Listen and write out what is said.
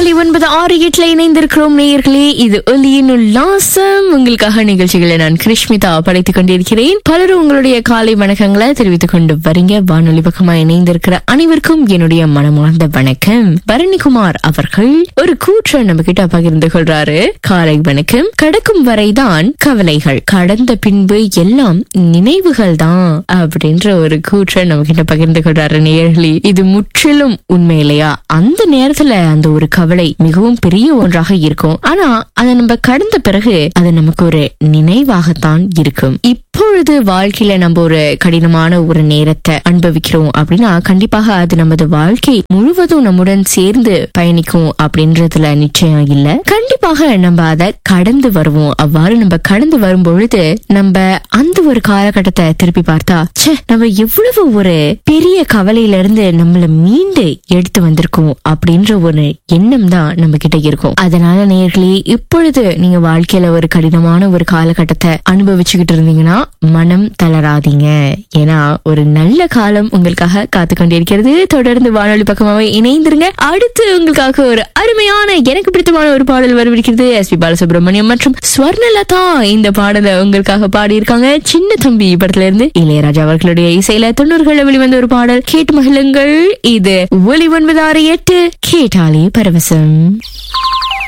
ஒலி ஒன்பது ஆறு எட்டுல இணைந்திருக்கிறோம் நேயர்களே இது ஒலியின் உல்லாசம் உங்களுக்காக நிகழ்ச்சிகளை நான் கிருஷ்மிதா படைத்துக் கொண்டிருக்கிறேன் பலரும் உங்களுடைய காலை வணக்கங்களை தெரிவித்துக் கொண்டு வரீங்க வானொலி பக்கமா இணைந்திருக்கிற அனைவருக்கும் என்னுடைய மனமார்ந்த வணக்கம் பரணிக்குமார் அவர்கள் ஒரு கூற்றை நம்ம கிட்ட பகிர்ந்து கொள்றாரு காலை வணக்கம் கடக்கும் வரைதான் கவலைகள் கடந்த பின்பு எல்லாம் நினைவுகள் தான் அப்படின்ற ஒரு கூற்றை நம்ம கிட்ட பகிர்ந்து கொள்றாரு நேயர்களே இது முற்றிலும் உண்மை இல்லையா அந்த நேரத்துல அந்த ஒரு கவலை மிகவும் பெரிய ஒன்றாக இருக்கும் ஆனா அதை நம்ம கடந்த பிறகு அது நமக்கு ஒரு நினைவாகத்தான் இருக்கும் இப்பொழுது வாழ்க்கையில நம்ம ஒரு கடினமான ஒரு நேரத்தை அனுபவிக்கிறோம் அப்படின்னா கண்டிப்பாக அது நமது வாழ்க்கை முழுவதும் நம்முடன் சேர்ந்து பயணிக்கும் அப்படின்றதுல நிச்சயம் இல்ல கண்டிப்பாக நம்ம அதை கடந்து வருவோம் அவ்வாறு நம்ம கடந்து வரும் பொழுது நம்ம அந்த ஒரு காலகட்டத்தை திருப்பி பார்த்தா ச்சே நம்ம எவ்வளவு ஒரு பெரிய கவலையில இருந்து நம்மள மீண்டு எடுத்து வந்திருக்கோம் அப்படின்ற ஒரு எண்ணம் தான் நம்ம கிட்ட இருக்கும் அதனால நேர்களே இப்பொழுது நீங்க வாழ்க்கையில ஒரு கடினமான ஒரு காலகட்டத்தை அனுபவிச்சுக்கிட்டு இருந்தீங்கன்னா மனம் தளராதீங்க ஏன்னா ஒரு நல்ல காலம் உங்களுக்காக காத்து கொண்டிருக்கிறது தொடர்ந்து வானொலி பக்கமாவே இணைந்திருங்க அடுத்து உங்களுக்காக ஒரு அருமையான எனக்கு பிடித்தமான ஒரு பாடல் வரவிருக்கிறது எஸ் பி பாலசுப்ரமணியம் மற்றும் ஸ்வர்ணலதா இந்த பாடலை உங்களுக்காக பாடியிருக்காங்க சின்ன தம்பி படத்துல இருந்து இளையராஜா அவர்களுடைய இசையில தொண்ணூறுகளை வெளிவந்த ஒரு பாடல் கேட்டு மகிழுங்கள் இது ஒலி ஒன்பது ஆறு எட்டு கேட்டாலே பரவசம்